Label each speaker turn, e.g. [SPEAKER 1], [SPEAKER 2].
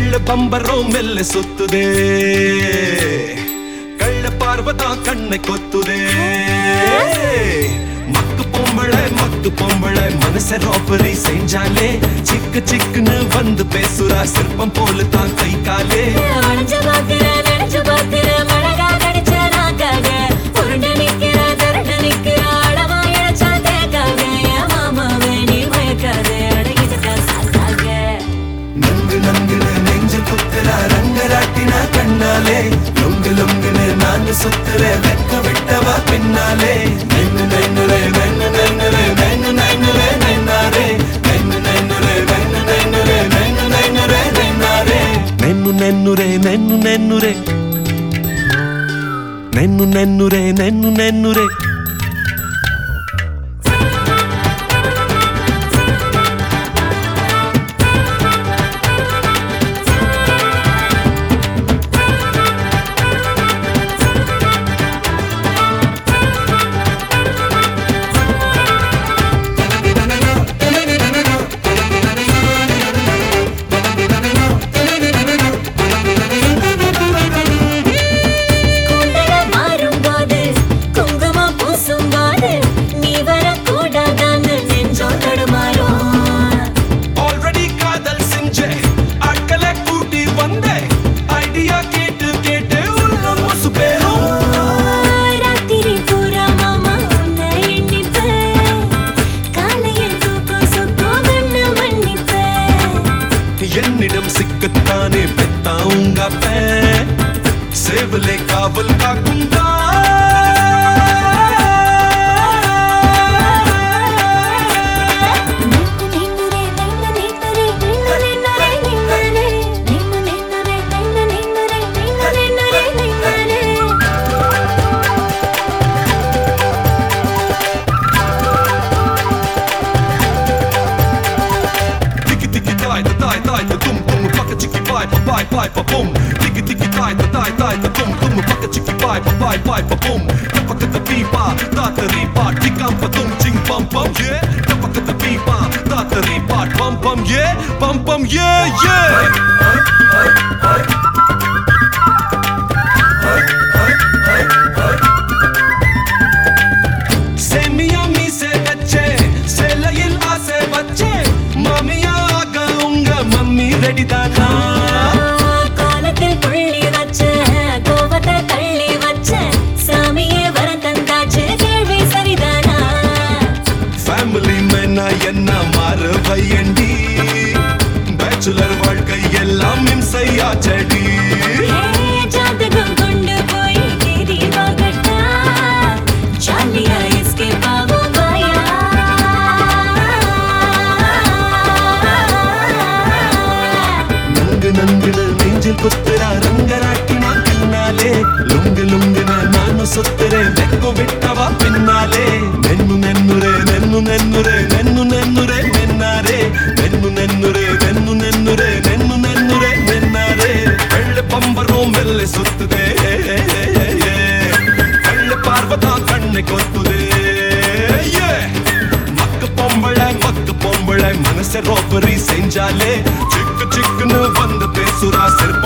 [SPEAKER 1] வெள்ள பம்பரம் மெல்ல சுத்துதே கள்ள பார்வதான் கண்ணை கொத்துதே மக்கு பொம்பளை மக்கு பொம்பளை மனச ராபரி செஞ்சாலே சிக்கு சிக்குன்னு வந்து பேசுறா சிற்பம் போல தான் கை காலே
[SPEAKER 2] வளைஞ்சு பாக்குற, நினைச்சு பாக்குற, மிளகா கடிச்ச நாக்காக. உருண்டு நிக்கிற, திரண்டு நிக்கிற, அளவா இழைச்சா தேக்காக. என் மாமாவை நீ மயக்காத, அடங்கிட்ட சாக்காக.
[SPEAKER 1] நங்கு நங்குன்னு நெஞ்சு குத்துறா ரங்கராட்டினா கண்ணாலே லொங்கு லொங்குன்னு நான் சுத்துற வெக்க விட்டவா பின்னாலே நென்னு நென்னுரே நென்னு நென்னுரே நென்னு நென்னுரே நென்னாரே நென்னு நென்னுரே நென்னு நென்னுரே நென்னு நென்னுரே நென்னாரே நென்னு நென்னுரே நென்னு நென்னுரே நென்னு நென்னுரே நென்னு நென்னுரே
[SPEAKER 2] கூந்தல மாறும்போது, குங்குமம் பூசும்போது, நீ வரக்கூடாதான்னு நெஞ்சம் தடுமாறும்.
[SPEAKER 1] ஆல்ரெடி காதல் செஞ்ச ஆட்களை கூட்டி வந்த ஐடியா கேட்டு கேட்டு உள்ளம் மசு பேரும்
[SPEAKER 2] ராத்திரி பூரா மாமா உன்னை எண்ணிப்பேன். காலையில் தூக்கம் சொக்கும் கண்ணு மன்னிப்பேன்.
[SPEAKER 1] என்னிடம் சிக்கத்தானே பெத்தா உங்க அப்பன். சேவலே காவல் காக்குந்தா
[SPEAKER 2] நின்னு நின்னுரே, நின்னு நின்னுரே, நின்னு நின்னுரே, நின்னுரே. நின்னு நின்னுரே, நின்னு நின்னுரே, நின்னு நின்னுரே, நின்னுரே.
[SPEAKER 1] Tiki tiki tai ta tai tai ta tum tum paka chiki pai pa pai pai pa pum Tiki tiki tai ta tai tai ta tum tum paka chiki pai pa pai pai pa pum Tapaka ta pipa ta ta ripa tikam pa tum ching pam pam yeah Tapaka ta pipa ta ta ripa pam pam yeah pam pam yeah yeah சேமியா மீசை வச்சே சேலையில் ஆசை வச்சே மாமியா ஆக உங்க mummy ready தானா
[SPEAKER 2] காலத்தில் புள்ளி வச்ச, கோவத்தை தள்ளி வச்ச, சாமியே வரம் தந்தாச்சு, கேள்வி சரிதானா
[SPEAKER 1] ஃபேமிலி மேனா என்ன மாறு பையண்டி பேச்சுலர் வாழ்க்கை எல்லாம் இம்சையா செடி
[SPEAKER 2] ஜாதகம் கொண்டு போய் தேதி வாங்கட்டா ஜாலியா எஸ்கேப் ஆகும் பாயா
[SPEAKER 1] நங்கு நங்குன நெஞ்சில் குத்துறா ரங்கராட்டினா பின்னாலே லுங்கு லுங்குன ನಾನು ಸುತ್ತರೆ ಬೆಕ್ಕು ಬಿಟ್ಟವ ಪಿನ್ನಾಲೆ ನೆನ್ನು ನೆನ್ನುರೆ ನೆನ್ನು ನೆನ್ನುರೆ ನೆನ್ನು ನೆನ್ನುರೆ ನೆನ್ನಾರೆ ನೆನ್ನು ನೆನ್ನುರೆ ನೆನ್ನು ನೆನ್ನುರೆ ನೆನ್ನು ನೆನ್ನುರೆ ನೆನ್ನಾರೆ வெள்ள பம்பரம் மெல்ல சுத்துதே வெள்ள பார்வதா கண்ணை கொத்துதே மக்கு பொம்பளை மக்கு பொம்பளை மனச ரோபரி செஞ்சாலே சிக்கு சிக்குன்னு வந்து பேசுறா சிற்ப